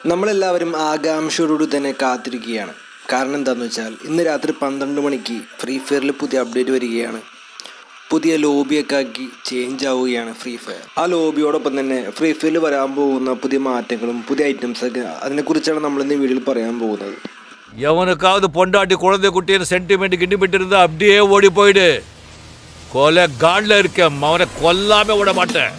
നമ്മളെല്ലാവരും ആകാംക്ഷയോടുകൂടി തന്നെ കാത്തിരിക്കുകയാണ് കാരണം എന്താണെന്ന് വെച്ചാൽ ഇന്ന് രാത്രി പന്ത്രണ്ട് മണിക്ക് ഫ്രീ ഫയറിൽ പുതിയ അപ്ഡേറ്റ് വരികയാണ് പുതിയ ലോബിയൊക്കെ ആക്കി ചേഞ്ച് ആവുകയാണ് ഫ്രീ ഫയർ ആ ലോബിയോടൊപ്പം തന്നെ ഫ്രീ ഫയറിൽ വരാൻ പോകുന്ന പുതിയ മാറ്റങ്ങളും പുതിയ ഐറ്റംസൊക്കെ അതിനെക്കുറിച്ചാണ് നമ്മൾ ഇന്ന് വീഡിയോയിൽ പറയാൻ പോകുന്നത് எவனுக்காவது பொண்டாட்டி குழந்தை குட்டின்னு சென்டிமெண்ட் கிண்டிமெண்ட் இருந்தா அப்படியே ஓடி போயிடு கொலை காட்ல இருக்கேன் அவனை கொல்லாம விட மாட்டேன்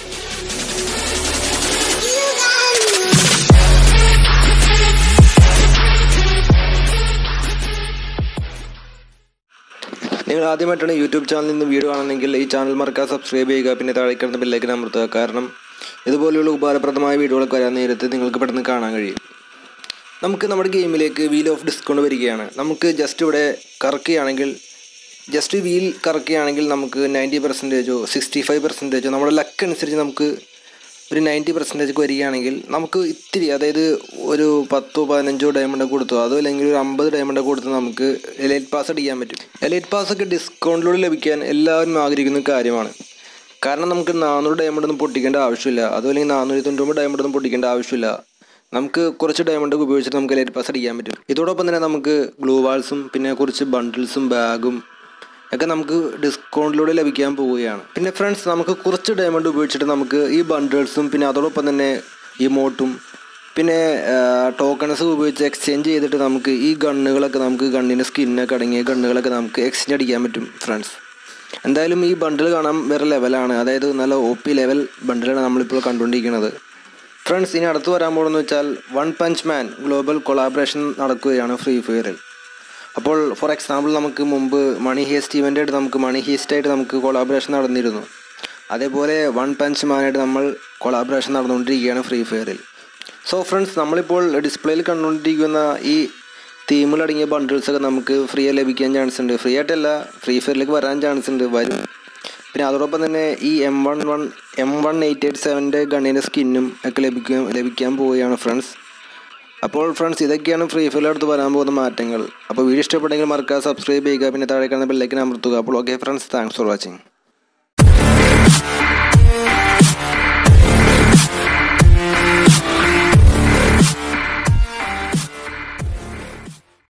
നിങ്ങൾ ആദ്യമായിട്ടാണ് യൂട്യൂബ് ചാനലിൽ നിന്ന് വീഡിയോ കാണണമെങ്കിൽ ഈ ചാനൽ മറക്കാതെ സബ്സ്ക്രൈബ് ചെയ്യുക പിന്നെ താഴെ കിടന്ന ബെല്ലൈക്കൻ അമർത്തുക കാരണം ഇതുപോലെയുള്ള ഉപകാരപ്രദമായ വീഡിയോകളൊക്കെ വരാൻ നേരത്ത് നിങ്ങൾക്ക് പെട്ടെന്ന് കാണാൻ കഴിയും നമുക്ക് നമ്മുടെ ഗെയിമിലേക്ക് വീൽ ഓഫ് ഡിസ്കൗണ്ട് വരികയാണ് നമുക്ക് ജസ്റ്റ് ഇവിടെ കറക്കുകയാണെങ്കിൽ ജസ്റ്റ് വീൽ കറക്കുകയാണെങ്കിൽ നമുക്ക് നയൻറ്റി പെർസെൻറ്റേജോ സിക്സ്റ്റി ഫൈവ് പെർസെൻറ്റേജോ നമ്മുടെ ലക്ക് അനുസരിച്ച് നമുക്ക് ഒരു നയൻറ്റി പെർസെൻറ്റേജ് വരികയാണെങ്കിൽ നമുക്ക് ഇത്തിരി അതായത് ഒരു പത്തോ പതിനഞ്ചോ ഡയമണ്ട് കൊടുത്തോ അതോ അല്ലെങ്കിൽ ഒരു അമ്പത് ഡയമണ്ട് കൊടുത്ത് നമുക്ക് എലൈറ്റ് പാസ് അടിക്കാൻ പറ്റും എലൈറ്റ് പാസ് ഒക്കെ ഡിസ്കൗണ്ടിലൂടെ ലഭിക്കാൻ എല്ലാവരും ആഗ്രഹിക്കുന്ന കാര്യമാണ് കാരണം നമുക്ക് നാനൂറ് ഡയമണ്ട് ഒന്നും പൊട്ടിക്കേണ്ട ആവശ്യമില്ല അതോ അല്ലെങ്കിൽ നാനൂറ്റി തൊണ്ണൂറ് ഡയമണ്ട് ഒന്നും പൊട്ടിക്കേണ്ട ആവശ്യമില്ല നമുക്ക് കുറച്ച് ഡയമണ്ട് ഉപയോഗിച്ചിട്ട് നമുക്ക് ലൈറ്റ് പാസ് അടിക്കാൻ പറ്റും ഇതോടൊപ്പം തന്നെ നമുക്ക് ഗ്ലൂ വാൾസും പിന്നെ കുറച്ച് ബണ്ടിൽസും ബാഗും ഒക്കെ നമുക്ക് ഡിസ്കൗണ്ടിലൂടെ ലഭിക്കാൻ പോവുകയാണ് പിന്നെ ഫ്രണ്ട്സ് നമുക്ക് കുറച്ച് ഡയമണ്ട് ഉപയോഗിച്ചിട്ട് നമുക്ക് ഈ ബണ്ടിൽസും പിന്നെ അതോടൊപ്പം തന്നെ ഈ മോട്ടും പിന്നെ ടോക്കൺസ് ഉപയോഗിച്ച് എക്സ്ചേഞ്ച് ചെയ്തിട്ട് നമുക്ക് ഈ ഗണ്ണുകളൊക്കെ നമുക്ക് ഗണ്ണിൻ്റെ സ്കിന്നൊക്കെ അടങ്ങിയ ഗണ്ണുകളൊക്കെ നമുക്ക് എക്സ്ചേഞ്ച് അടിക്കാൻ പറ്റും ഫ്രണ്ട്സ് എന്തായാലും ഈ ബണ്ടിൽ കാണാൻ വേറെ ലെവലാണ് അതായത് നല്ല ഒ പി ലെവൽ ബണ്ടിലാണ് നമ്മളിപ്പോൾ കണ്ടുകൊണ്ടിരിക്കുന്നത് ഫ്രണ്ട്സ് ഇനി അടുത്ത് വരാൻ പോകുന്നത് വെച്ചാൽ one punch man global collaboration നടക്കുകയാണ് ഫ്രീ ഫയറിൽ അപ്പോൾ ഫോർ എക്സാമ്പിൾ നമുക്ക് മുമ്പ് മണി ഹേസ്റ്റ് ഇവൻ്റ് ആയിട്ട് നമുക്ക് മണി ഹേസ്റ്റ് ആയിട്ട് നമുക്ക് കൊളാബറേഷൻ നടന്നിരുന്നു അതേപോലെ വൺ പഞ്ച് മാനായിട്ട് നമ്മൾ കൊളാബറേഷൻ നടന്നുകൊണ്ടിരിക്കുകയാണ് ഫ്രീ ഫയറിൽ സോ ഫ്രണ്ട്സ് നമ്മളിപ്പോൾ ഡിസ്പ്ലേയിൽ കണ്ടുകൊണ്ടിരിക്കുന്ന ഈ തീമിലടങ്ങിയ ബണ്ടിൽസൊക്കെ നമുക്ക് ഫ്രീ ആയി ലഭിക്കാൻ ചാൻസ് ഉണ്ട് ഫ്രീ ആയിട്ടല്ല ഫ്രീ ഫയറിലേക്ക് വരാൻ ചാൻസ് ഉണ്ട് വരും പിന്നെ അതോടൊപ്പം തന്നെ ഈ M one one M one eight eight സെവൻ്റെ ഗണ്ണിൻ്റെ സ്കിന്നും ഒക്കെ ലഭിക്കാൻ ലഭിക്കാൻ പോവുകയാണ് ഫ്രണ്ട്സ് അപ്പോൾ ഫ്രണ്ട്സ് ഇതൊക്കെയാണ് ഫ്രീ ഫയറിൽ അടുത്ത് വരാൻ പോകുന്ന മാറ്റങ്ങൾ അപ്പോൾ വീഡിയോ ഇഷ്ടപ്പെട്ടെങ്കിൽ മറക്കാതെ സബ്സ്ക്രൈബ് ചെയ്യുക പിന്നെ താഴെ കാണുന്ന ബെല്ലൈക്കൻ അമർത്തുക അപ്പോൾ okay friends thanks for watching